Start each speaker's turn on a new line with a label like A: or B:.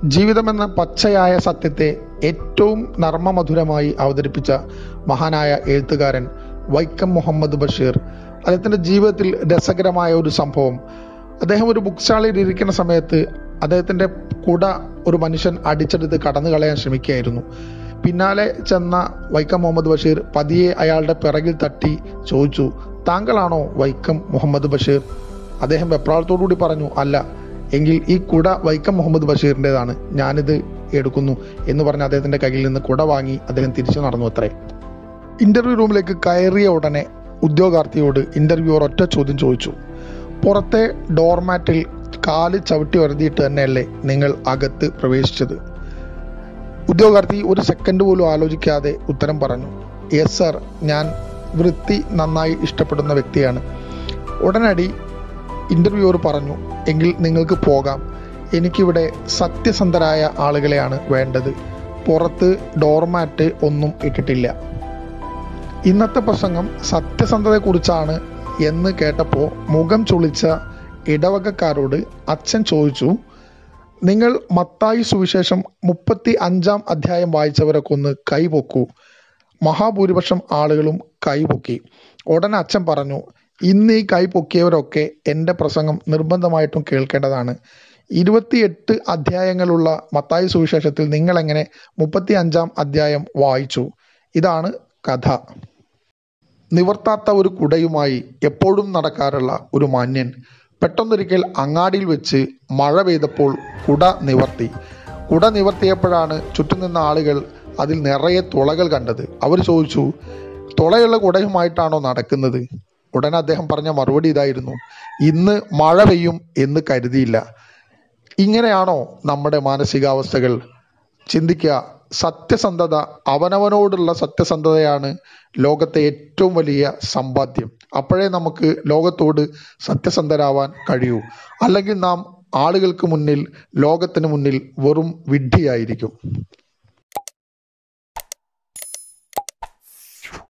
A: ജീവിതമെന്ന പച്ചയായ സത്യത്തെ ഏറ്റവും നർമ്മമധുരമായി അവതരിപ്പിച്ച മഹാനായ എഴുത്തുകാരൻ വൈക്കം മുഹമ്മദ് ബഷീർ അദ്ദേഹത്തിൻ്റെ ജീവിതത്തിൽ രസകരമായ ഒരു സംഭവം അദ്ദേഹം ഒരു ബുക്ക് സ്റ്റാളിൽ ഇരിക്കുന്ന സമയത്ത് അദ്ദേഹത്തിൻ്റെ കുട ഒരു മനുഷ്യൻ അടിച്ചെടുത്ത് കടന്നു കളയാൻ ശ്രമിക്കുകയായിരുന്നു പിന്നാലെ ചെന്ന വൈക്കം മുഹമ്മദ് ബഷീർ പതിയെ അയാളുടെ പിറകിൽ തട്ടി ചോദിച്ചു താങ്കളാണോ വൈക്കം മുഹമ്മദ് ബഷീർ അദ്ദേഹം വെപ്രാളത്തോടുകൂടി പറഞ്ഞു അല്ല എങ്കിൽ ഈ കുട വൈക്കം മുഹമ്മദ് ബഷീറിൻ്റെതാണ് ഞാനിത് എടുക്കുന്നു എന്ന് പറഞ്ഞ് അദ്ദേഹത്തിൻ്റെ കയ്യിൽ നിന്ന് കുട വാങ്ങി അദ്ദേഹം തിരിച്ചു നടന്നു അത്രേ ഇന്റർവ്യൂ റൂമിലേക്ക് കയറിയ ഉടനെ ഉദ്യോഗാർത്ഥിയോട് ഇന്റർവ്യൂവർ ഒറ്റ ചോദ്യം ചോദിച്ചു പുറത്തെ ഡോർമാറ്റിൽ കാല് ചവിട്ടി വരുതിയിട്ട് തന്നെയല്ലേ നിങ്ങൾ അകത്ത് പ്രവേശിച്ചത് ഉദ്യോഗാർത്ഥി ഒരു സെക്കൻഡ് പോലും ആലോചിക്കാതെ ഉത്തരം പറഞ്ഞു യെസ് സർ ഞാൻ വൃത്തി നന്നായി ഇഷ്ടപ്പെടുന്ന വ്യക്തിയാണ് ഉടനടി ഇന്റർവ്യൂവർ പറഞ്ഞു എങ്കിൽ നിങ്ങൾക്ക് പോകാം എനിക്കിവിടെ സത്യസന്ധരായ ആളുകളെയാണ് വേണ്ടത് പുറത്ത് ഡോർമാറ്റ് ഒന്നും ഇട്ടിട്ടില്ല ഇന്നത്തെ പ്രസംഗം സത്യസന്ധതയെക്കുറിച്ചാണ് എന്ന് കേട്ടപ്പോൾ മുഖം ചുളിച്ച ഇടവകക്കാരോട് അച്ഛൻ ചോദിച്ചു നിങ്ങൾ മത്തായി സുവിശേഷം മുപ്പത്തി അഞ്ചാം അധ്യായം വായിച്ചവരൊക്കെ ഒന്ന് കൈപൊക്കൂ മഹാഭൂരിപക്ഷം ആളുകളും കൈപൊക്കി ഉടനെ അച്ഛൻ പറഞ്ഞു ഇന്ന് ഈ കൈ പൊക്കിയവരൊക്കെ എൻ്റെ പ്രസംഗം നിർബന്ധമായിട്ടും കേൾക്കേണ്ടതാണ് ഇരുപത്തിയെട്ട് അധ്യായങ്ങളുള്ള മത്തായി സുവിശേഷത്തിൽ നിങ്ങൾ എങ്ങനെ മുപ്പത്തി അഞ്ചാം അധ്യായം വായിച്ചു ഇതാണ് കഥ നിവർത്താത്ത ഒരു കുടയുമായി എപ്പോഴും നടക്കാറുള്ള ഒരു മാന്യൻ പെട്ടെന്നൊരിക്കൽ അങ്ങാടിയിൽ വെച്ച് മഴ പെയ്തപ്പോൾ കുട നിവർത്തി കുട നിവർത്തിയപ്പോഴാണ് ചുറ്റും നിന്ന ആളുകൾ അതിൽ നിറയെ തുളകൾ കണ്ടത് അവർ ചോദിച്ചു തുളയുള്ള കുടയുമായിട്ടാണോ നടക്കുന്നത് ഉടനെ അദ്ദേഹം പറഞ്ഞ മറുപടി ഇതായിരുന്നു ഇന്ന് മഴ പെയ്യും എന്ന് കരുതിയില്ല ഇങ്ങനെയാണോ നമ്മുടെ മാനസികാവസ്ഥകൾ ചിന്തിക്കുക സത്യസന്ധത അവനവനോടുള്ള സത്യസന്ധതയാണ് ലോകത്തെ ഏറ്റവും വലിയ സമ്പാദ്യം അപ്പോഴേ നമുക്ക് ലോകത്തോട് സത്യസന്ധരാവാൻ കഴിയൂ അല്ലെങ്കിൽ നാം ആളുകൾക്ക് മുന്നിൽ ലോകത്തിന് മുന്നിൽ വെറും വിഡ്ഢിയായിരിക്കും